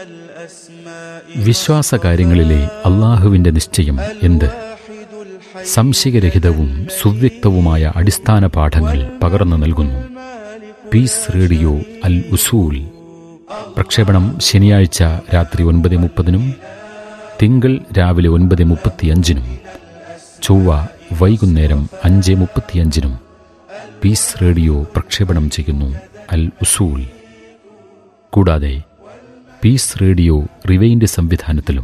വിശ്വാസകാര്യങ്ങളിലെ അള്ളാഹുവിന്റെ നിശ്ചയം എന്ത് സംശയരഹിതവും സുവ്യക്തവുമായ അടിസ്ഥാന പാഠങ്ങൾ പകർന്നു നൽകുന്നു പീസ് റേഡിയോ അൽ ഉസൂൽ പ്രക്ഷേപണം ശനിയാഴ്ച രാത്രി ഒൻപത് മുപ്പതിനും തിങ്കൾ രാവിലെ ഒൻപത് മുപ്പത്തിയഞ്ചിനും ചൊവ്വ വൈകുന്നേരം അഞ്ച് മുപ്പത്തിയഞ്ചിനും പീസ് റേഡിയോ പ്രക്ഷേപണം ചെയ്യുന്നു അൽ ഉസൂൽ കൂടാതെ പീസ് റേഡിയോ റിവൈൻഡ് സംവിധാനത്തിലും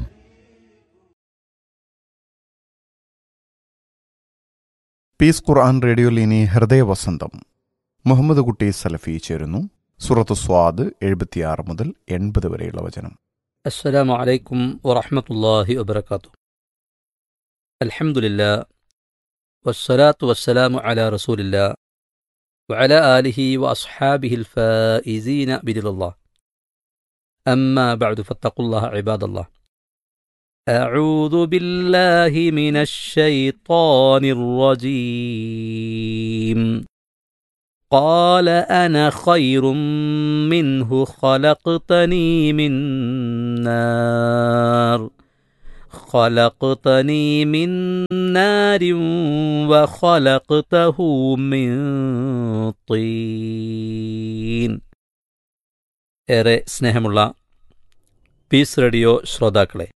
പീസ് ഖുർആൻ റേഡിയോയിൽ ഇനി ഹൃദയവസന്തം മുഹമ്മദ് കുട്ടി സലഫി ചേരുന്നു സുറത്ത് സ്വാദ് എഴുപത്തിയാറ് മുതൽ എൺപത് വരെയുള്ള വചനം السلام عليكم ورحمة الله وبركاته الحمد لله والصلاة والسلام على رسول الله وعلى آله وأصحابه الفائزين برضا الله أما بعد فاتقوا الله عباد الله أعوذ بالله من الشيطان الرجيم قال أنا خير منه خلقتني من نار خلقتني من نار وخلقته من طين ഏറെ സ്നേഹമുള്ള പീസ് റേഡിയോ ശ്രോതാക്കളെ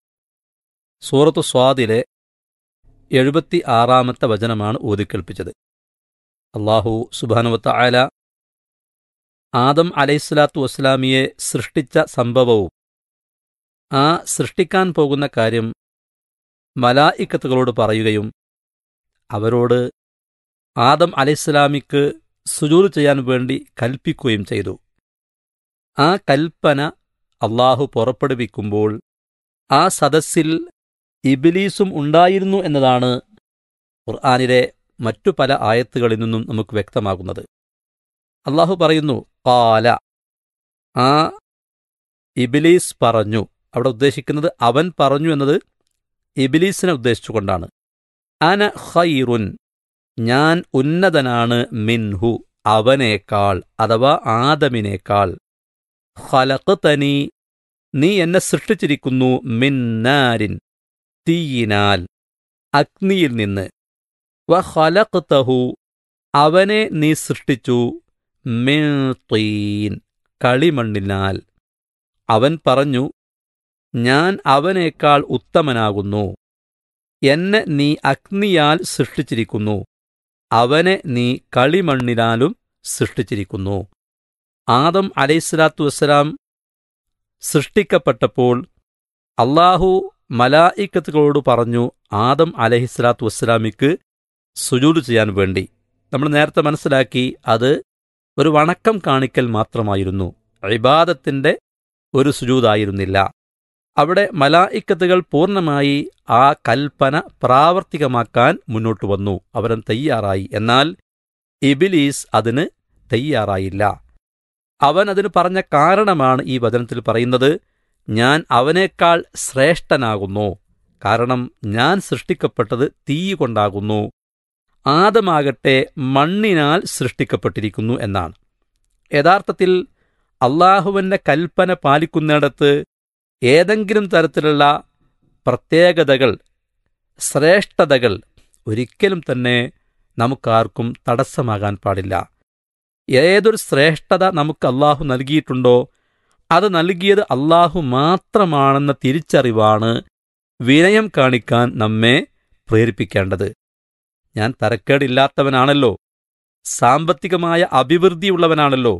സൂറത്ത് സ്വാദിലെ എഴുപത്തി ആറാമത്തെ വചനമാണ് ഊതിക്കേൽപ്പിച്ചത് അള്ളാഹു സുബാനുവത്ത ആല ആദം അലൈഹിസ്ലാത്തു വസ്സലാമിയെ സൃഷ്ടിച്ച സംഭവവും ആ സൃഷ്ടിക്കാൻ പോകുന്ന കാര്യം മലായിക്കത്തുകളോട് പറയുകയും അവരോട് ആദം അലൈഹിസ്ലാമിക്ക് സുജൂർ ചെയ്യാൻ വേണ്ടി കൽപ്പിക്കുകയും ചെയ്തു ആ കൽപ്പന അള്ളാഹു പുറപ്പെടുവിക്കുമ്പോൾ ആ സദസ്സിൽ ഇബിലീസും ഉണ്ടായിരുന്നു എന്നതാണ് ഖുർആാനിലെ മറ്റു പല ആയത്തുകളിൽ നിന്നും നമുക്ക് വ്യക്തമാകുന്നത് അള്ളാഹു പറയുന്നു കാല ആ ഇബിലീസ് പറഞ്ഞു അവിടെ ഉദ്ദേശിക്കുന്നത് അവൻ പറഞ്ഞു എന്നത് ഇബിലീസിനെ ഉദ്ദേശിച്ചുകൊണ്ടാണ് അന ഖൈറുൻ ഞാൻ ഉന്നതനാണ് മിൻഹു അവനേക്കാൾ അഥവാ ആദമിനേക്കാൾ ഖലഖ്തനി നീ എന്നെ സൃഷ്ടിച്ചിരിക്കുന്നു മിന്നാരിൻ തീയിനാൽ അഗ്നിയിൽ നിന്ന് വഖലഖ്തഹു അവനെ നീ സൃഷ്ടിച്ചു മിൻ തീൻ കളിമണ്ണിനാൽ അവൻ പറഞ്ഞു ഞാൻ അവനേക്കാൾ ഉത്തമനാകുന്നു എന്നെ നീ അഗ്നിയാൽ സൃഷ്ടിച്ചിരിക്കുന്നു അവനെ നീ കളിമണ്ണിനാലും സൃഷ്ടിച്ചിരിക്കുന്നു ആദം അലൈഹിസ്ലാത്തു വസ്സലാം സൃഷ്ടിക്കപ്പെട്ടപ്പോൾ അള്ളാഹു മലായിക്കത്തുകളോട് പറഞ്ഞു ആദം അലഹിസ്ലാത്തു വസ്സലാമിക്ക് സുജൂദ് ചെയ്യാൻ വേണ്ടി നമ്മൾ നേരത്തെ മനസ്സിലാക്കി അത് ഒരു വണക്കം കാണിക്കൽ മാത്രമായിരുന്നു ഇബാദത്തിന്റെ ഒരു സുജൂതായിരുന്നില്ല അവിടെ മലായിക്കത്തുകൾ പൂർണ്ണമായി ആ കൽപ്പന പ്രാവർത്തികമാക്കാൻ മുന്നോട്ട് വന്നു അവരൻ തയ്യാറായി എന്നാൽ ഇബിലീസ് അതിന് തയ്യാറായില്ല അവൻ അതിന് പറഞ്ഞ കാരണമാണ് ഈ വചനത്തിൽ പറയുന്നത് ഞാൻ അവനേക്കാൾ ശ്രേഷ്ഠനാകുന്നു കാരണം ഞാൻ സൃഷ്ടിക്കപ്പെട്ടത് തീ കൊണ്ടാകുന്നു ആദമാകട്ടെ മണ്ണിനാൽ സൃഷ്ടിക്കപ്പെട്ടിരിക്കുന്നു എന്നാണ് യഥാർത്ഥത്തിൽ അള്ളാഹുവിൻ്റെ കൽപ്പന പാലിക്കുന്നിടത്ത് ഏതെങ്കിലും തരത്തിലുള്ള പ്രത്യേകതകൾ ശ്രേഷ്ഠതകൾ ഒരിക്കലും തന്നെ നമുക്കാർക്കും തടസ്സമാകാൻ പാടില്ല ഏതൊരു ശ്രേഷ്ഠത നമുക്ക് അള്ളാഹു നൽകിയിട്ടുണ്ടോ അത് നൽകിയത് അള്ളാഹു മാത്രമാണെന്ന തിരിച്ചറിവാണ് വിനയം കാണിക്കാൻ നമ്മെ പ്രേരിപ്പിക്കേണ്ടത് ഞാൻ തരക്കേടില്ലാത്തവനാണല്ലോ സാമ്പത്തികമായ അഭിവൃദ്ധിയുള്ളവനാണല്ലോ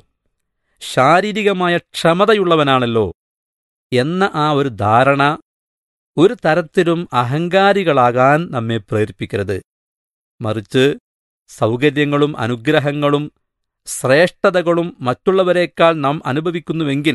ശാരീരികമായ ക്ഷമതയുള്ളവനാണല്ലോ എന്ന ആ ഒരു ധാരണ ഒരു തരത്തിലും അഹങ്കാരികളാകാൻ നമ്മെ പ്രേരിപ്പിക്കരുത് മറിച്ച് സൗകര്യങ്ങളും അനുഗ്രഹങ്ങളും ശ്രേഷ്ഠതകളും മറ്റുള്ളവരെക്കാൾ നാം അനുഭവിക്കുന്നുവെങ്കിൽ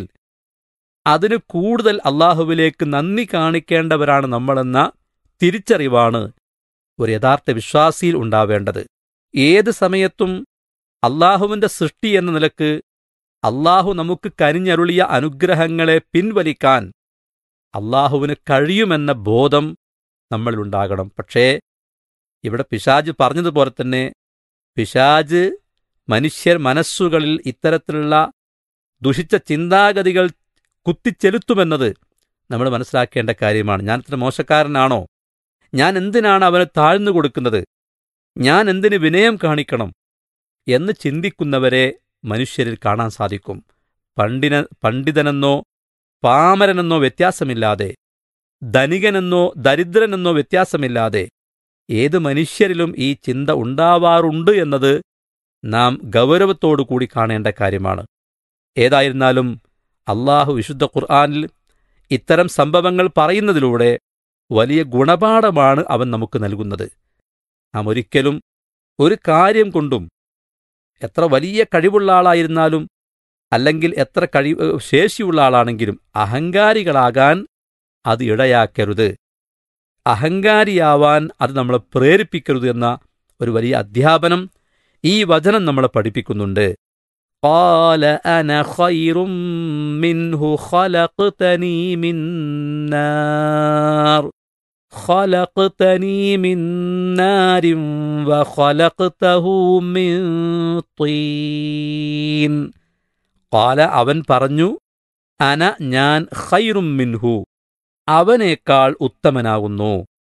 അതിന് കൂടുതൽ അള്ളാഹുവിലേക്ക് നന്ദി കാണിക്കേണ്ടവരാണ് നമ്മളെന്ന തിരിച്ചറിവാണ് ഒരു യഥാർത്ഥ വിശ്വാസിയിൽ ഉണ്ടാവേണ്ടത് ഏത് സമയത്തും അള്ളാഹുവിന്റെ സൃഷ്ടി എന്ന നിലക്ക് അള്ളാഹു നമുക്ക് കനിഞ്ഞരുളിയ അനുഗ്രഹങ്ങളെ പിൻവലിക്കാൻ അള്ളാഹുവിന് കഴിയുമെന്ന ബോധം നമ്മളിലുണ്ടാകണം പക്ഷേ ഇവിടെ പിശാജ് പറഞ്ഞതുപോലെ തന്നെ പിശാജ് മനുഷ്യർ മനസ്സുകളിൽ ഇത്തരത്തിലുള്ള ദുഷിച്ച ചിന്താഗതികൾ കുത്തിച്ചെലുത്തുമെന്നത് നമ്മൾ മനസ്സിലാക്കേണ്ട കാര്യമാണ് ഞാൻ ഇത്ര മോശക്കാരനാണോ ഞാൻ എന്തിനാണ് അവന് താഴ്ന്നു കൊടുക്കുന്നത് ഞാൻ എന്തിന് വിനയം കാണിക്കണം എന്ന് ചിന്തിക്കുന്നവരെ മനുഷ്യരിൽ കാണാൻ സാധിക്കും പണ്ഡിന പണ്ഡിതനെന്നോ പാമരനെന്നോ വ്യത്യാസമില്ലാതെ ധനികനെന്നോ ദരിദ്രനെന്നോ വ്യത്യാസമില്ലാതെ ഏത് മനുഷ്യരിലും ഈ ചിന്ത ഉണ്ടാവാറുണ്ട് എന്നത് നാം ഗൗരവത്തോടു കൂടി കാണേണ്ട കാര്യമാണ് ഏതായിരുന്നാലും അള്ളാഹു വിശുദ്ധ ഖുർആാനിൽ ഇത്തരം സംഭവങ്ങൾ പറയുന്നതിലൂടെ വലിയ ഗുണപാഠമാണ് അവൻ നമുക്ക് നൽകുന്നത് നാം ഒരിക്കലും ഒരു കാര്യം കൊണ്ടും എത്ര വലിയ കഴിവുള്ള ആളായിരുന്നാലും അല്ലെങ്കിൽ എത്ര കഴി ശേഷിയുള്ള ആളാണെങ്കിലും അഹങ്കാരികളാകാൻ അത് ഇടയാക്കരുത് അഹങ്കാരിയാവാൻ അത് നമ്മളെ പ്രേരിപ്പിക്കരുത് എന്ന ഒരു വലിയ അധ്യാപനം ഈ വചനം നമ്മളെ പഠിപ്പിക്കുന്നുണ്ട് قال أنا خير منه خلقتني من نار خلقتني من نار وخلقته من طين قال അവൻ പറഞ്ഞു അന ഞാൻ ഖൈറും മിൻഹു അവനേക്കാൾ ഉത്തമനാകുന്നു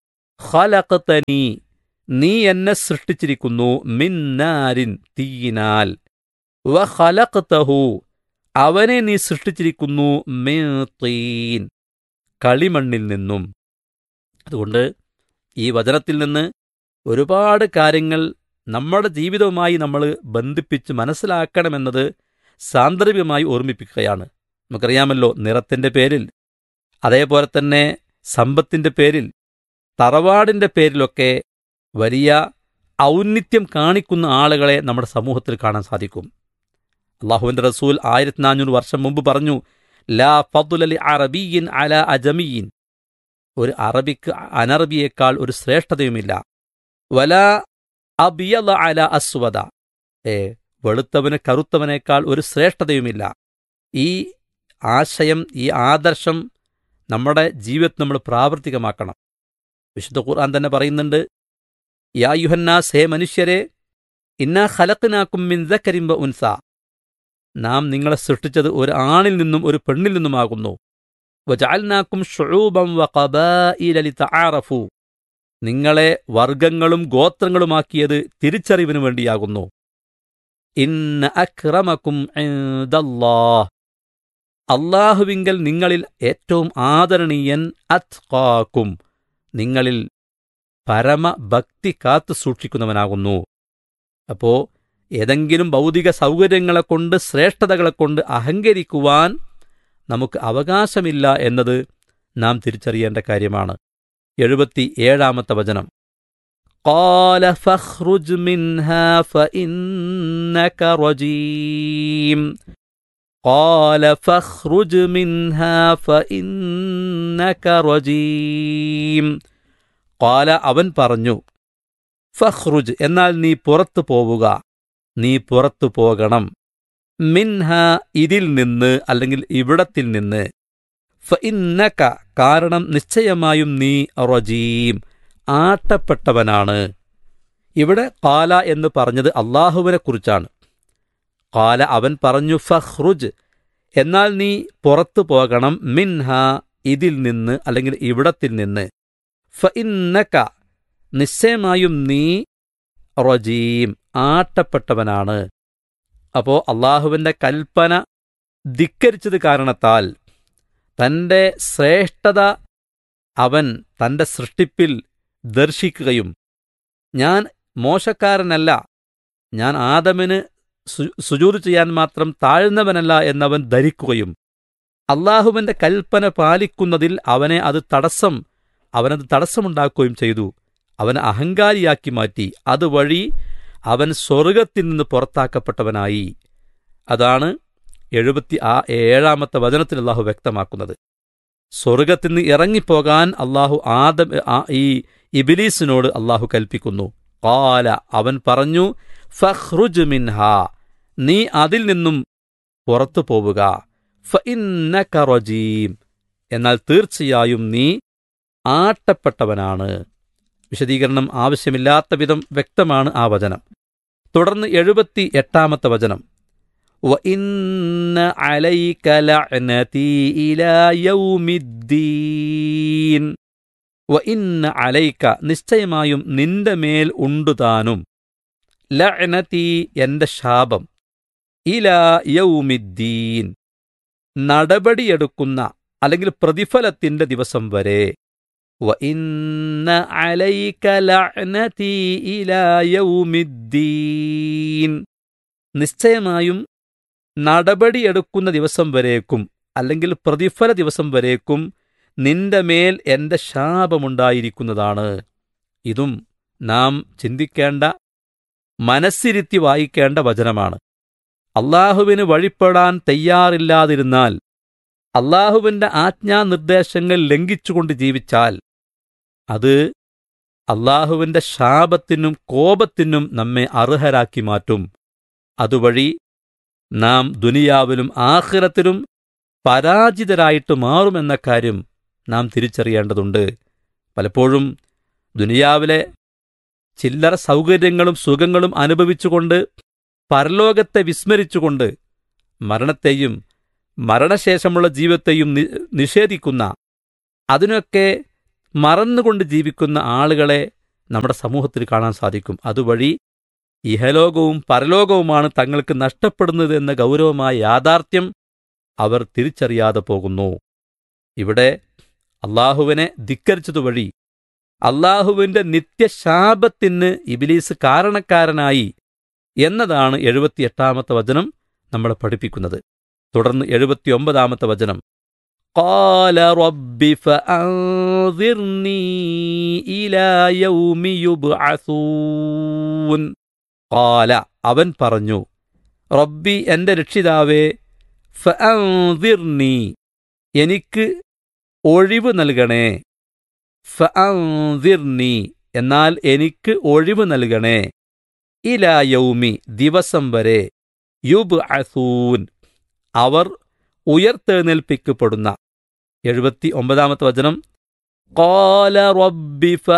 ഖലഖതനി നീ എന്നെ സൃഷ്ടിച്ചിരിക്കുന്നു മിന്നാരിൻ തീയിനാൽ വ ഖലഖതഹു അവനെ നീ സൃഷ്ടിച്ചിരിക്കുന്നു മിൻ തീൻ കളിമണ്ണിൽ നിന്നും അതുകൊണ്ട് ഈ വചനത്തിൽ നിന്ന് ഒരുപാട് കാര്യങ്ങൾ നമ്മുടെ ജീവിതവുമായി നമ്മൾ ബന്ധിപ്പിച്ച് മനസ്സിലാക്കണമെന്നത് സാന്ദർഭികമായി ഓർമ്മിപ്പിക്കുകയാണ് നമുക്കറിയാമല്ലോ നിറത്തിന്റെ പേരിൽ അതേപോലെ തന്നെ സമ്പത്തിന്റെ പേരിൽ തറവാടിന്റെ പേരിലൊക്കെ വലിയ ഔന്നിത്യം കാണിക്കുന്ന ആളുകളെ നമ്മുടെ സമൂഹത്തിൽ കാണാൻ സാധിക്കും അള്ളാഹുവിന്റെ റസൂൽ ആയിരത്തി നാനൂറ് വർഷം മുമ്പ് പറഞ്ഞു ലാ ഫതുലലി അറബിയിൻ അല അജമിയിൻ ഒരു അറബിക്ക് അനറബിയേക്കാൾ ഒരു ശ്രേഷ്ഠതയുമില്ല വല അബിയല അല അസ്വദ ഏ വെളുത്തവന് കറുത്തവനേക്കാൾ ഒരു ശ്രേഷ്ഠതയുമില്ല ഈ ആശയം ഈ ആദർശം നമ്മുടെ ജീവിതത്തിൽ നമ്മൾ പ്രാവർത്തികമാക്കണം വിശുദ്ധ ഖുർആൻ തന്നെ പറയുന്നുണ്ട് യാ യുഹന്നാസ് ഹേ മനുഷ്യരെ ഇന്നാ ഖലഖ്നാക്കും മിൻ ദക്കരിമ്പ ഉൻസ നാം നിങ്ങളെ സൃഷ്ടിച്ചത് ഒരു ആണിൽ നിന്നും ഒരു പെണ്ണിൽ നിന്നുമാകുന്നു വജഅൽനാക്കും ഷുഊബം വഖബായില ലിതആറഫു നിങ്ങളെ വർഗങ്ങളും ഗോത്രങ്ങളുമാക്കിയത് തിരിച്ചറിവിനു വേണ്ടിയാകുന്നു ഇന്ന അക്രമക്കും ഇൻദല്ലാഹ് അള്ളാഹുവിങ്കൽ നിങ്ങളിൽ ഏറ്റവും ആദരണീയൻ അത്കാക്കും നിങ്ങളിൽ പരമഭക്തി കാത്തു സൂക്ഷിക്കുന്നവനാകുന്നു അപ്പോ ഏതെങ്കിലും ഭൗതിക സൗകര്യങ്ങളെ കൊണ്ട് ശ്രേഷ്ഠതകളെ കൊണ്ട് അഹങ്കരിക്കുവാൻ നമുക്ക് അവകാശമില്ല എന്നത് നാം തിരിച്ചറിയേണ്ട കാര്യമാണ് എഴുപത്തി ഏഴാമത്തെ വചനം قال فاخرج منها فإنك رجيم قال فاخرج منها فإنك رجيم قال അവൻ പറഞ്ഞു ഫഖ്റുജ് എന്നാൽ നീ പുറത്തു പോവുക നീ പുറത്തു പോകണം മിൻഹ ഇതിൽ നിന്ന് അല്ലെങ്കിൽ ഇവിടത്തിൽ നിന്ന് ഫഇന്നക കാരണം നിശ്ചയമായും നീ റജീം ആട്ടപ്പെട്ടവനാണ് ഇവിടെ കാല എന്ന് പറഞ്ഞത് അള്ളാഹുവിനെ കുറിച്ചാണ് കാല അവൻ പറഞ്ഞു ഫഹ്റുജ് എന്നാൽ നീ പുറത്തു പോകണം മിൻഹ ഇതിൽ നിന്ന് അല്ലെങ്കിൽ ഇവിടത്തിൽ നിന്ന് ഫഇന്നക നിശ്ചയമായും നീ റജീം ആട്ടപ്പെട്ടവനാണ് അപ്പോ അള്ളാഹുവിന്റെ കൽപ്പന ധിക്കരിച്ചത് കാരണത്താൽ തന്റെ ശ്രേഷ്ഠത അവൻ തന്റെ സൃഷ്ടിപ്പിൽ ദർശിക്കുകയും ഞാൻ മോശക്കാരനല്ല ഞാൻ ആദമിന് സുജൂത് ചെയ്യാൻ മാത്രം താഴ്ന്നവനല്ല എന്നവൻ ധരിക്കുകയും അള്ളാഹുവിന്റെ കൽപ്പന പാലിക്കുന്നതിൽ അവനെ അത് തടസ്സം അവനത് തടസ്സമുണ്ടാക്കുകയും ചെയ്തു അവൻ അഹങ്കാരിയാക്കി മാറ്റി അതുവഴി അവൻ സ്വർഗത്തിൽ നിന്ന് പുറത്താക്കപ്പെട്ടവനായി അതാണ് എഴുപത്തി ആ ഏഴാമത്തെ വചനത്തിൽ അള്ളാഹു വ്യക്തമാക്കുന്നത് സ്വർഗത്തിൽ നിന്ന് ഇറങ്ങിപ്പോകാൻ അള്ളാഹു ആദം ഈ ഇബിലീസിനോട് അള്ളാഹു കൽപ്പിക്കുന്നു കാല അവൻ പറഞ്ഞു ഫഹ്റുജ് മിൻഹ നീ അതിൽ നിന്നും പുറത്തു പോവുക ഫഇന്നക റജീം എന്നാൽ തീർച്ചയായും നീ ആട്ടപ്പെട്ടവനാണ് വിശദീകരണം ആവശ്യമില്ലാത്ത വിധം വ്യക്തമാണ് ആ വചനം തുടർന്ന് എഴുപത്തി എട്ടാമത്തെ വചനം وإن عليك لعنتي إلى يوم الدين وإن عليك നിശ്ചയമായും നിന്റെ മേൽ ഉണ്ടുതാനും ലഅനതി എന്റെ ശാപം ഇലാ യൗമിദ്ദീൻ നടപടിയെടുക്കുന്ന അല്ലെങ്കിൽ പ്രതിഫലത്തിന്റെ ദിവസം വരെ وإن عليك لعنتي إلى يوم الدين നിശ്ചയമായും നടപടിയെടുക്കുന്ന ദിവസം വരേക്കും അല്ലെങ്കിൽ പ്രതിഫല ദിവസം വരേക്കും നിന്റെ മേൽ എന്റെ ശാപമുണ്ടായിരിക്കുന്നതാണ് ഇതും നാം ചിന്തിക്കേണ്ട മനസ്സിരുത്തി വായിക്കേണ്ട വചനമാണ് അള്ളാഹുവിന് വഴിപ്പെടാൻ തയ്യാറില്ലാതിരുന്നാൽ അള്ളാഹുവിന്റെ ആജ്ഞാനിർദ്ദേശങ്ങൾ ലംഘിച്ചുകൊണ്ട് ജീവിച്ചാൽ അത് അള്ളാഹുവിന്റെ ശാപത്തിനും കോപത്തിനും നമ്മെ അർഹരാക്കി മാറ്റും അതുവഴി നാം ദുനിയാവിലും ആഖിറത്തിലും പരാജിതരായിട്ട് മാറുമെന്ന കാര്യം നാം തിരിച്ചറിയേണ്ടതുണ്ട് പലപ്പോഴും ദുനിയാവിലെ ചില്ലറ സൗകര്യങ്ങളും സുഖങ്ങളും അനുഭവിച്ചുകൊണ്ട് പരലോകത്തെ വിസ്മരിച്ചുകൊണ്ട് മരണത്തെയും മരണശേഷമുള്ള ജീവിതത്തെയും നി- നിഷേധിക്കുന്ന അതിനൊക്കെ മറന്നുകൊണ്ട് ജീവിക്കുന്ന ആളുകളെ നമ്മുടെ സമൂഹത്തിൽ കാണാൻ സാധിക്കും അതുവഴി ഇഹലോകവും പരലോകവുമാണ് തങ്ങൾക്ക് നഷ്ടപ്പെടുന്നത് എന്ന ഗൗരവമായ യാഥാർത്ഥ്യം അവർ തിരിച്ചറിയാതെ പോകുന്നു ഇവിടെ അള്ളാഹുവിനെ ധിക്കരിച്ചതുവഴി അള്ളാഹുവിന്റെ നിത്യശാപത്തിന് ഇബിലീസ് കാരണക്കാരനായി എന്നതാണ് എഴുപത്തിയെട്ടാമത്തെ വചനം നമ്മളെ പഠിപ്പിക്കുന്നത് തുടർന്ന് എഴുപത്തിയൊമ്പതാമത്തെ വചനം قال رب فأنظرني إلى يوم يبعثون قال അവൻ പറഞ്ഞു റബ്ബി എന്റെ രക്ഷിതാവേ ഫഅൻദിർനി എനിക്ക് ഒഴിവ് നൽകണേ ഫഅൻദിർനി എന്നാൽ എനിക്ക് ഒഴിവ് നൽകണേ ഇലാ യൗമി ദിവസം വരെ യുബ് അസൂൻ അവർ ഉയർത്തെഴുന്നേൽപ്പിക്കപ്പെടുന്ന എഴുപത്തി ഒമ്പതാമത്തെ വചനം قال رب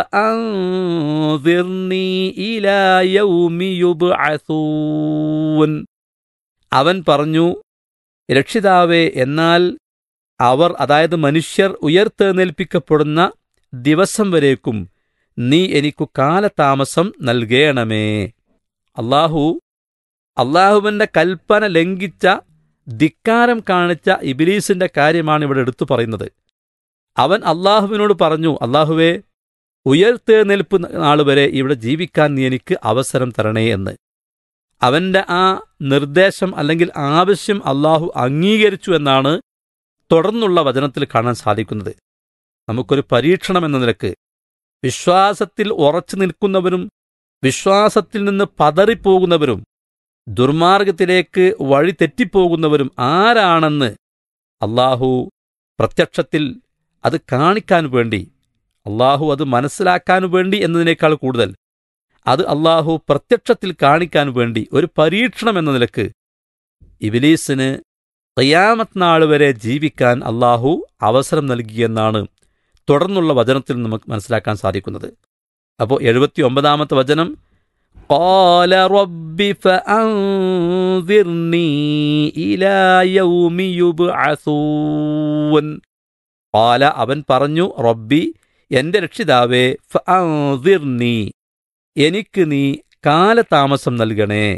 فأنظرني إلى يوم يبعثون അവൻ പറഞ്ഞു രക്ഷിതാവേ എന്നാൽ അവർ അതായത് മനുഷ്യർ ഉയർത്തെഴുന്നേൽപ്പിക്കപ്പെടുന്ന ദിവസം വരേക്കും നീ എനിക്കു കാലതാമസം നൽകേണമേ അള്ളാഹു അള്ളാഹുവിന്റെ കൽപ്പന ലംഘിച്ച ധിക്കാരം കാണിച്ച ഇബിലീസിന്റെ കാര്യമാണ് ഇവിടെ എടുത്തു പറയുന്നത് അവൻ അള്ളാഹുവിനോട് പറഞ്ഞു അള്ളാഹുവേ ഉയർത്തെഴുന്നേൽപ്പ് നാൾ വരെ ഇവിടെ ജീവിക്കാൻ നീ എനിക്ക് അവസരം തരണേ എന്ന് അവന്റെ ആ നിർദ്ദേശം അല്ലെങ്കിൽ ആവശ്യം അള്ളാഹു അംഗീകരിച്ചു എന്നാണ് തുടർന്നുള്ള വചനത്തിൽ കാണാൻ സാധിക്കുന്നത് നമുക്കൊരു പരീക്ഷണം എന്ന നിലക്ക് വിശ്വാസത്തിൽ ഉറച്ചു നിൽക്കുന്നവരും വിശ്വാസത്തിൽ നിന്ന് പതറിപ്പോകുന്നവരും ദുർമാർഗത്തിലേക്ക് വഴി തെറ്റിപ്പോകുന്നവരും ആരാണെന്ന് അള്ളാഹു പ്രത്യക്ഷത്തിൽ അത് കാണിക്കാൻ വേണ്ടി അള്ളാഹു അത് മനസ്സിലാക്കാൻ വേണ്ടി എന്നതിനേക്കാൾ കൂടുതൽ അത് അള്ളാഹു പ്രത്യക്ഷത്തിൽ കാണിക്കാൻ വേണ്ടി ഒരു പരീക്ഷണം എന്ന നിലക്ക് ഇബിലീസിന് ഖിയാമത്ത് നാൾ വരെ ജീവിക്കാൻ അള്ളാഹു അവസരം നൽകിയെന്നാണ് തുടർന്നുള്ള വചനത്തിൽ നമുക്ക് മനസ്സിലാക്കാൻ സാധിക്കുന്നത് അപ്പോൾ എഴുപത്തി ഒമ്പതാമത്തെ വചനം قال رب فأنذرني إلى يوم يبعثون قال അവൻ പറഞ്ഞു റബ്ബി എന്റെ രക്ഷിതാവേ ഫഅൻദിർനി എനിക്ക് നീ കാലതാമസം നൽകണേ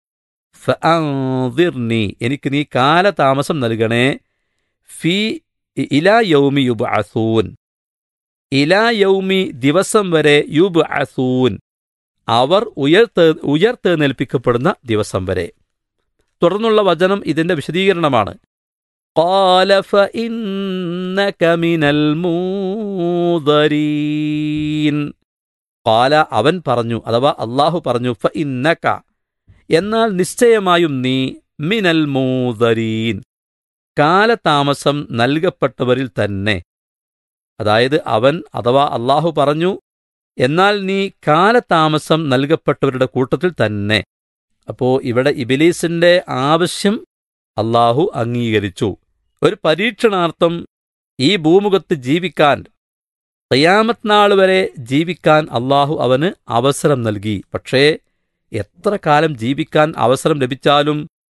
ഫഅൻദിർനി എനിക്ക് നീ കാലതാമസം നൽകണേ ഫി ഇലാ യൗമി യുബ്അസൂൻ ഇലാ യൗമി ദിവസം വരെ യുബ്അസൂൻ അവർ ഉയർത്ത് ഉയർത്തെഴുന്നേൽപ്പിക്കപ്പെടുന്ന ദിവസം വരെ തുടർന്നുള്ള വചനം ഇതിന്റെ വിശദീകരണമാണ് قال فإنك من المنظرين قال അവൻ പറഞ്ഞു അഥവാ അള്ളാഹു പറഞ്ഞു ഫഇന്നക എന്നാൽ നിശ്ചയമായും നീ മിനൽ മൂദരീൻ കാലതാമസം നൽകപ്പെട്ടവരിൽ തന്നെ അതായത് അവൻ അഥവാ അള്ളാഹു പറഞ്ഞു എന്നാൽ നീ കാലതാമസം നൽകപ്പെട്ടവരുടെ കൂട്ടത്തിൽ തന്നെ അപ്പോ ഇവിടെ ഇബിലീസിന്റെ ആവശ്യം അള്ളാഹു അംഗീകരിച്ചു ഒരു പരീക്ഷണാർത്ഥം ഈ ഭൂമുഖത്ത് ജീവിക്കാൻ ഖിയാമത്ത് നാൾ വരെ ജീവിക്കാൻ അള്ളാഹു അവന് അവസരം നൽകി പക്ഷേ എത്ര കാലം ജീവിക്കാൻ അവസരം ലഭിച്ചാലും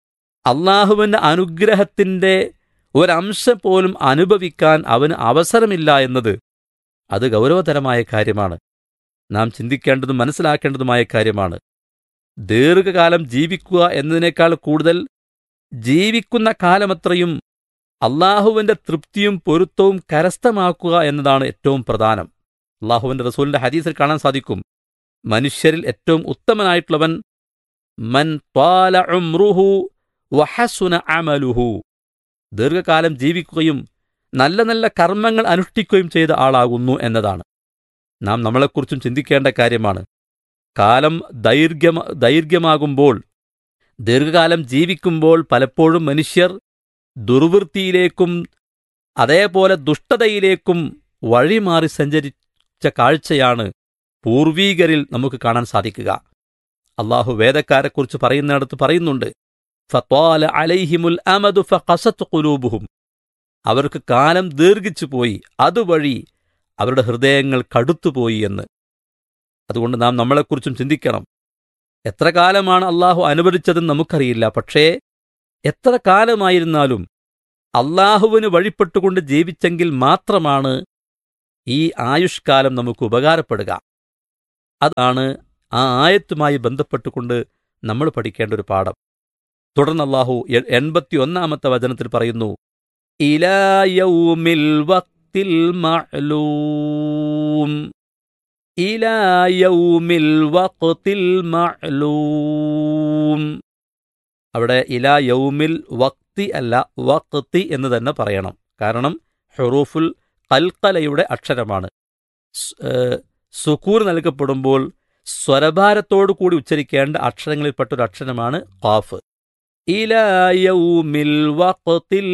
അള്ളാഹുവിൻ്റെ അനുഗ്രഹത്തിൻ്റെ ഒരംശം പോലും അനുഭവിക്കാൻ അവന് അവസരമില്ല എന്നത് അത് ഗൗരവതരമായ കാര്യമാണ് നാം ചിന്തിക്കേണ്ടതും മനസ്സിലാക്കേണ്ടതുമായ കാര്യമാണ് ദീർഘകാലം ജീവിക്കുക എന്നതിനേക്കാൾ കൂടുതൽ ജീവിക്കുന്ന കാലമത്രയും അള്ളാഹുവിൻ്റെ തൃപ്തിയും പൊരുത്തവും കരസ്ഥമാക്കുക എന്നതാണ് ഏറ്റവും പ്രധാനം അള്ളാഹുവിൻ്റെ റസൂലിൻ്റെ ഹദീസിൽ കാണാൻ സാധിക്കും മനുഷ്യരിൽ ഏറ്റവും ഉത്തമനായിട്ടുള്ളവൻ മൻ ത്വാല ഉംറുഹു വഹസുന അമലുഹു ദീർഘകാലം ജീവിക്കുകയും നല്ല നല്ല കർമ്മങ്ങൾ അനുഷ്ഠിക്കുകയും ചെയ്ത ആളാകുന്നു എന്നതാണ് നാം നമ്മളെക്കുറിച്ചും ചിന്തിക്കേണ്ട കാര്യമാണ് കാലം ദൈർഘ്യമ ദൈർഘ്യമാകുമ്പോൾ ദീർഘകാലം ജീവിക്കുമ്പോൾ പലപ്പോഴും മനുഷ്യർ ദുർവൃത്തിയിലേക്കും അതേപോലെ ദുഷ്ടതയിലേക്കും വഴിമാറി സഞ്ചരിച്ച കാഴ്ചയാണ് പൂർവീകരിൽ നമുക്ക് കാണാൻ സാധിക്കുക അള്ളാഹു വേദക്കാരെക്കുറിച്ച് പറയുന്നിടത്ത് പറയുന്നുണ്ട് ഫത്വാല അലൈഹിമുൽ അമദു ഫഖസത്ത് ഖുലൂബുഹും അവർക്ക് കാലം ദീർഘിച്ചു പോയി അതുവഴി അവരുടെ ഹൃദയങ്ങൾ കടുത്തുപോയി എന്ന് അതുകൊണ്ട് നാം നമ്മളെക്കുറിച്ചും ചിന്തിക്കണം എത്ര കാലമാണ് അള്ളാഹു അനുവദിച്ചതെന്ന് നമുക്കറിയില്ല പക്ഷേ എത്ര കാലമായിരുന്നാലും അള്ളാഹുവിന് വഴിപ്പെട്ടുകൊണ്ട് ജീവിച്ചെങ്കിൽ മാത്രമാണ് ഈ ആയുഷ്കാലം നമുക്ക് ഉപകാരപ്പെടുക അതാണ് ആ ആയത്തുമായി ബന്ധപ്പെട്ടുകൊണ്ട് നമ്മൾ പഠിക്കേണ്ട ഒരു പാഠം തുടർന്ന് അള്ളാഹു എൺപത്തി ഒന്നാമത്തെ വചനത്തിൽ പറയുന്നു ഇലായൗമിൽ വക്തിൽ മഅലൂം ഇലായൗമിൽ വക്തിൽ മഅലൂം അവിടെ ഇലാ യൗമിൽ വക്തി അല്ല വക്തി എന്ന് തന്നെ പറയണം കാരണം ഹെറൂഫുൽ കൽക്കലയുടെ അക്ഷരമാണ് സുക്കൂർ നൽകപ്പെടുമ്പോൾ സ്വരഭാരത്തോടു കൂടി ഉച്ചരിക്കേണ്ട അക്ഷരങ്ങളിൽപ്പെട്ട ഒരു അക്ഷരമാണ് ഖാഫ് ഇലായൗമിൽ വഖത്തിൽ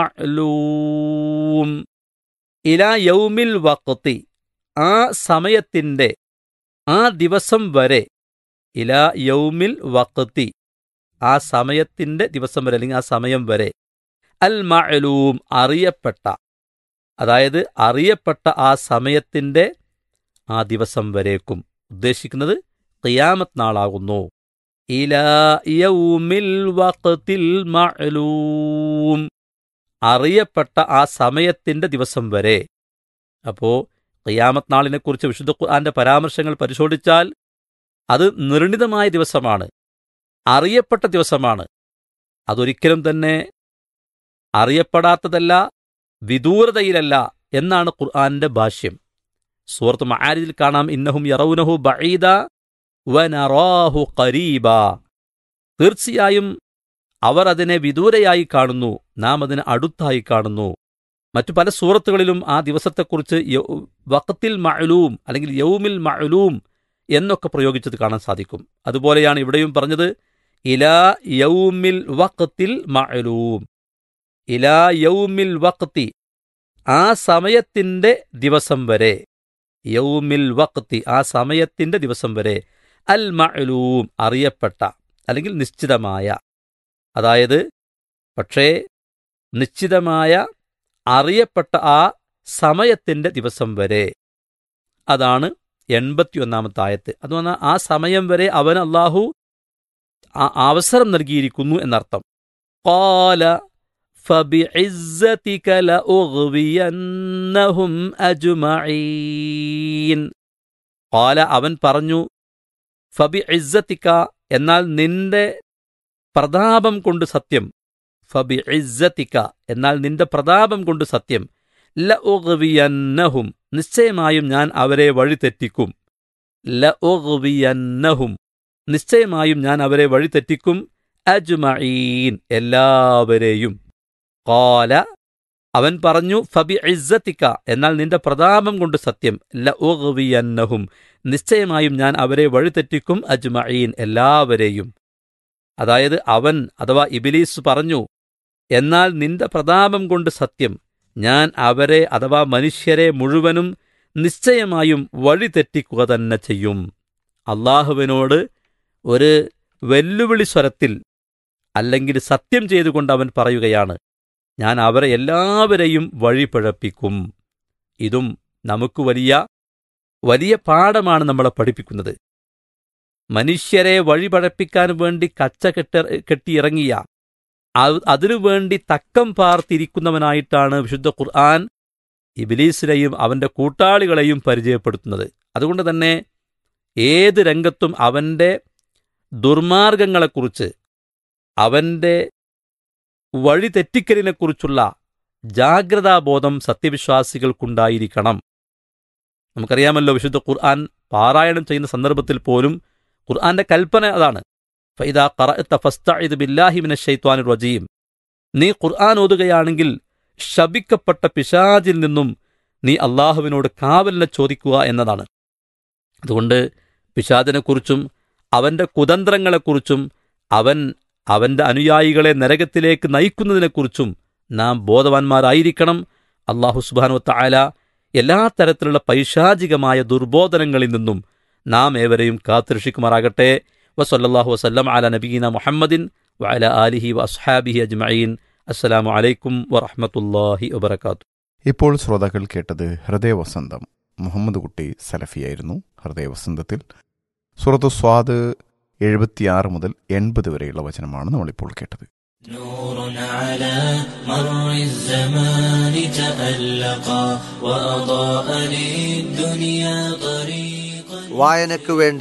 മഅലൂം ഇലാ യൗമിൽ വഖത്തി ആ സമയത്തിൻ്റെ ആ ദിവസം വരെ ഇലാ യൗമിൽ വഖത്തി ആ സമയത്തിൻ്റെ ദിവസം വരെ അല്ലെങ്കിൽ ആ സമയം വരെ അൽ മഅലൂം അറിയപ്പെട്ട അതായത് അറിയപ്പെട്ട ആ സമയത്തിൻ്റെ ആ ദിവസം വരേക്കും ഉദ്ദേശിക്കുന്നത് ഖിയാമത്ത് നാളാകുന്നു ഇലാ യൗമിൽ വഖത്തിൽ മഅലൂം അറിയപ്പെട്ട ആ സമയത്തിന്റെ ദിവസം വരെ അപ്പോ ഖിയാമത്ത് നാളിനെക്കുറിച്ച് വിശുദ്ധ ഖുർആന്റെ പരാമർശങ്ങൾ പരിശോധിച്ചാൽ അത് നിർണിതമായ ദിവസമാണ് അറിയപ്പെട്ട ദിവസമാണ് അതൊരിക്കലും തന്നെ അറിയപ്പെടാത്തതല്ല വിദൂരതയിലല്ല എന്നാണ് ഖുർആന്റെ ഭാഷ്യം സൂറത്ത് മആരിജിൽ കാണാം ഇന്നഹും യറൗനഹു ബഈദ വനറാഹു ഖരീബ തീർച്ചയായും അവർ അതിനെ വിദൂരയായി കാണുന്നു നാം അതിനെ അടുത്തായി കാണുന്നു മറ്റു പല സൂറത്തുകളിലും ആ ദിവസത്തെക്കുറിച്ച് വഖത്തിൽ മഅലൂം അല്ലെങ്കിൽ യൗമിൽ മഅലൂം എന്നൊക്കെ പ്രയോഗിച്ചത് കാണാൻ സാധിക്കും അതുപോലെയാണ് ഇവിടെയും പറഞ്ഞത് ഇലാ യൗമിൽ വഖത്തിൽ മഅലൂം ഇലാ യൗമിൽ വഖത്തി ആ സമയത്തിന്റെ ദിവസം വരെ യൗമിൽ വഖത്തി ആ സമയത്തിന്റെ ദിവസം വരെ അൽ മഅലൂം അറിയപ്പെട്ട അല്ലെങ്കിൽ നിശ്ചിതമായ അതായത് പക്ഷേ നിശ്ചിതമായ അറിയപ്പെട്ട ആ സമയത്തിന്റെ ദിവസം വരെ അതാണ് എൺപത്തിയൊന്നാമത്തെ ആയത്ത് അത് പറഞ്ഞാൽ ആ സമയം വരെ അവൻ അള്ളാഹു അവസരം നൽകിയിരിക്കുന്നു എന്നർത്ഥം قال فبعزتك لأغوينهم أجمعين قال അവൻ പറഞ്ഞു ഫബി ഇസ്സത്തിക്ക എന്നാൽ നിന്റെ പ്രതാപം കൊണ്ട് സത്യം ഫബി ഇസ്സത്തിക്ക എന്നാൽ നിന്റെ പ്രതാപം കൊണ്ട് സത്യം ല ഒഗവിയന്നഹും നിശ്ചയമായും ഞാൻ അവരെ വഴിതെറ്റിക്കും ല ഒഗവിയന്നഹും നിശ്ചയമായും ഞാൻ അവരെ വഴിതെറ്റിക്കും അജ്മഈൻ എല്ലാവരെയും കോല അവൻ പറഞ്ഞു ഫബി ഇസ്സത്തിക്ക എന്നാൽ നിന്റെ പ്രതാപം കൊണ്ട് സത്യം ല ഒഗവിയന്നഹും നിശ്ചയമായും ഞാൻ അവരെ വഴിതെറ്റിക്കും അജ്മഈൻ എല്ലാവരെയും അതായത് അവൻ അഥവാ ഇബിലീസ് പറഞ്ഞു എന്നാൽ നിന്റെ പ്രതാപം കൊണ്ട് സത്യം ഞാൻ അവരെ അഥവാ മനുഷ്യരെ മുഴുവനും നിശ്ചയമായും വഴിതെറ്റിക്കുക തന്നെ ചെയ്യും അള്ളാഹുവിനോട് ഒരു വെല്ലുവിളി സ്വരത്തിൽ അല്ലെങ്കിൽ സത്യം ചെയ്തുകൊണ്ട് അവൻ പറയുകയാണ് ഞാൻ അവരെ എല്ലാവരെയും വഴിപിഴപ്പിക്കും ഇതും നമുക്ക് വലിയ വലിയ പാഠമാണ് നമ്മളെ പഠിപ്പിക്കുന്നത് മനുഷ്യരെ വഴിപഴപ്പിക്കാൻ വേണ്ടി കച്ച കെട്ട കെട്ടിയിറങ്ങിയ അത് അതിനുവേണ്ടി തക്കം പാർത്തിരിക്കുന്നവനായിട്ടാണ് വിശുദ്ധ ഖുർആൻ ഇബിലീസിനെയും അവന്റെ കൂട്ടാളികളെയും പരിചയപ്പെടുത്തുന്നത് അതുകൊണ്ട് തന്നെ ഏത് രംഗത്തും അവന്റെ ദുർമാർഗങ്ങളെക്കുറിച്ച് അവന്റെ വഴി തെറ്റിക്കലിനെക്കുറിച്ചുള്ള ജാഗ്രതാബോധം സത്യവിശ്വാസികൾക്കുണ്ടായിരിക്കണം നമുക്കറിയാമല്ലോ വിശുദ്ധ ഖുർആൻ പാരായണം ചെയ്യുന്ന സന്ദർഭത്തിൽ പോലും ഖുർആന്റെ കൽപ്പന അതാണ് ഫൈദ ഖറഅത ഫസ്തഇദ് ബില്ലാഹി മിനശ് ശൈത്വാനിർ റജീം നീ ഖുർആൻ ഓതുകയാണെങ്കിൽ ശപിക്കപ്പെട്ട പിശാചിൽ നിന്നും നീ അള്ളാഹുവിനോട് കാവലിനെ ചോദിക്കുക എന്നതാണ് അതുകൊണ്ട് പിശാചിനെക്കുറിച്ചും അവന്റെ കുതന്ത്രങ്ങളെക്കുറിച്ചും അവൻ അവന്റെ അനുയായികളെ നരകത്തിലേക്ക് നയിക്കുന്നതിനെക്കുറിച്ചും നാം ബോധവാന്മാരായിരിക്കണം അള്ളാഹു സുബാനു തായാല എല്ലാ തരത്തിലുള്ള പൈശാചികമായ ദുർബോധനങ്ങളിൽ നിന്നും നാം ഏവരെയും കാത്തുരക്ഷിക്കുമാറാകട്ടെ വസല്ലാഹു വസ്ലം അല നബീന മുഹമ്മദിൻ വഅല ആലിഹി വഅസ്ഹാബിഹി അജ്മഈൻ അസ്സലാമു അലൈക്കും വറഹ്മത്തുള്ളാഹി വബറകാത്തു ഇപ്പോൾ ശ്രോതാക്കൾ കേട്ടത് ഹൃദയവസന്തം മുഹമ്മദ് കുട്ടി സലഫിയായിരുന്നു ഹൃദയവസന്തത്തിൽ സുറത്തു സ്വാദ് എഴുപത്തിയാറ് മുതൽ എൺപത് വരെയുള്ള വചനമാണ് നമ്മളിപ്പോൾ കേട്ടത് نور على مر الزمان تألقا وأضاء للدنيا طريقا വായനയ്ക്കു വേണ്ടി